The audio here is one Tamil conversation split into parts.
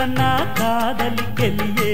உன்னா காதலிக்கலியே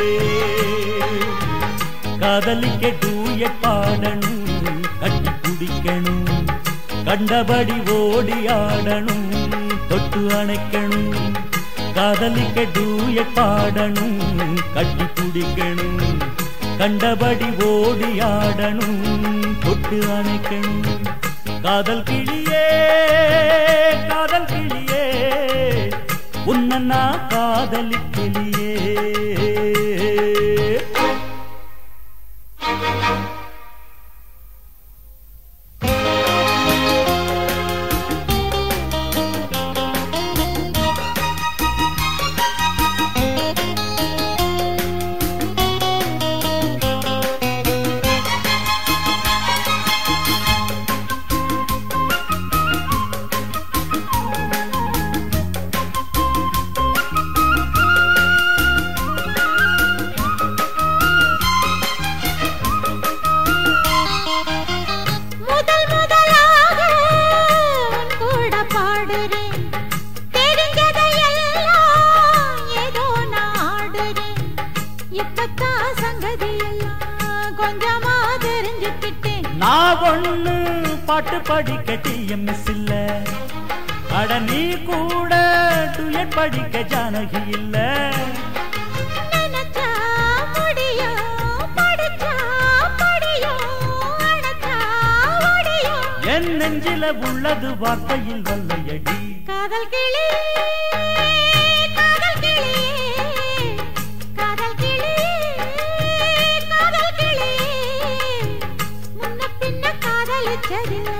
காதலிக்க டூயட் பாடணும் கட்டி பிடிக்கணும் கண்டபடி ஓடி ஆடணும் தொட்டு அணைக்கணும் காதலிக்க டூயட் பாடணும் கட்டி பிடிக்கணும் கண்டபடி ஓடி ஆடணும் தொட்டு அணைக்கணும் காதல் கிளியே காதல் கிளியே உன்ன நான் காதலிக்கிளியே முதல் முதலாக உன் கூட பாடுறேன் தெரிஞ்சதையெல்லாம் ஏதோ நான் ஆடுறேன் இப்பத்தான் சங்கதி எல்லாம் கொஞ்சமா தெரிஞ்சுக்கிட்டேன் நான் ஒண்ணு பாட்டு படிக்க டிஎம்எஸ் இல்ல அட நீ கூட டுயட் படிக்க ஜானகி இல்ல நினைச்சா முடியும் படிச்சா படியும் அணைச்சா ஒடியும் என் நெஞ்சில உள்ளது வார்த்தையில் வல்லையடி காதல் கிளி காதல் கிளி காதல் கிளி காதல் கிளி முன்ன பின்ன காதலிச்சதில்லை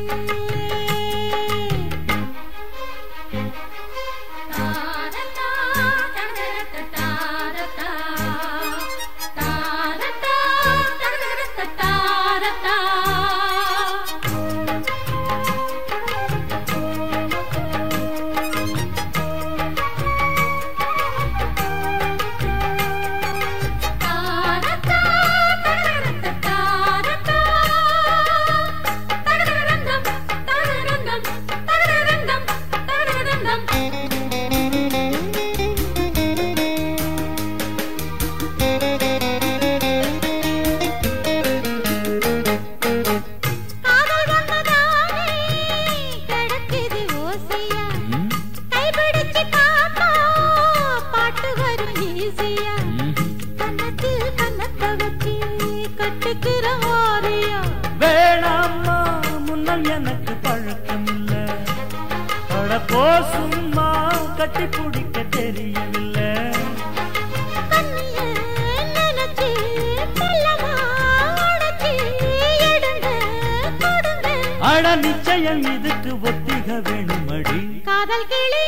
காதல் வந்ததானே கிடக்குது ஓசையா ம், கைபிடிச்சு காத்தா பாட்டு வரும் ஈஸியா ம். கன்னத்தில் கன்னத்தை வச்சு கட்டுக்கிற வாரியா வேணாம்மா முன்னால் எனக்கு பழக்கம் இல்ல அட போ சும்மா கட்டி பிடிக்க தெரியவில்லை கண்ணிய நினைச்சு மெல்லமா அணைச்சு எடுங்க கொடுங்க அட நிச்சயம் இதுக்கு ஒத்திக வேணுமடி காதல் கிளி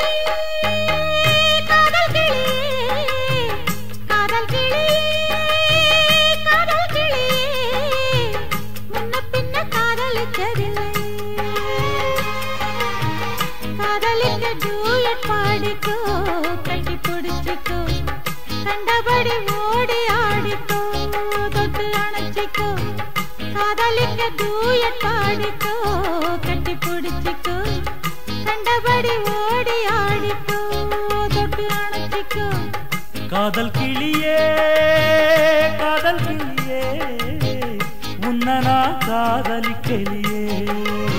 காதல் கிளி காதல் கிளி காதல் கிளி முன்ன பின்ன காதலிச்சதில்லை காதலிக்க டூயட் பாடிக்கோ கட்டி பிடிச்சிக்கோ கண்டபடி ஓடி ஆடிக்கோ தொட்டு அணைச்சிக்கோ காதலிக்க டூயட் பாடிக்கோ கட்டி பிடிச்சிக்கோ கண்டபடி ஓடி ஆடிக்கோ தொட்டு அணைச்சிக்கோ காதல் கிளியே காதல் கிளியே உன்ன நான் காதலிக்கலியே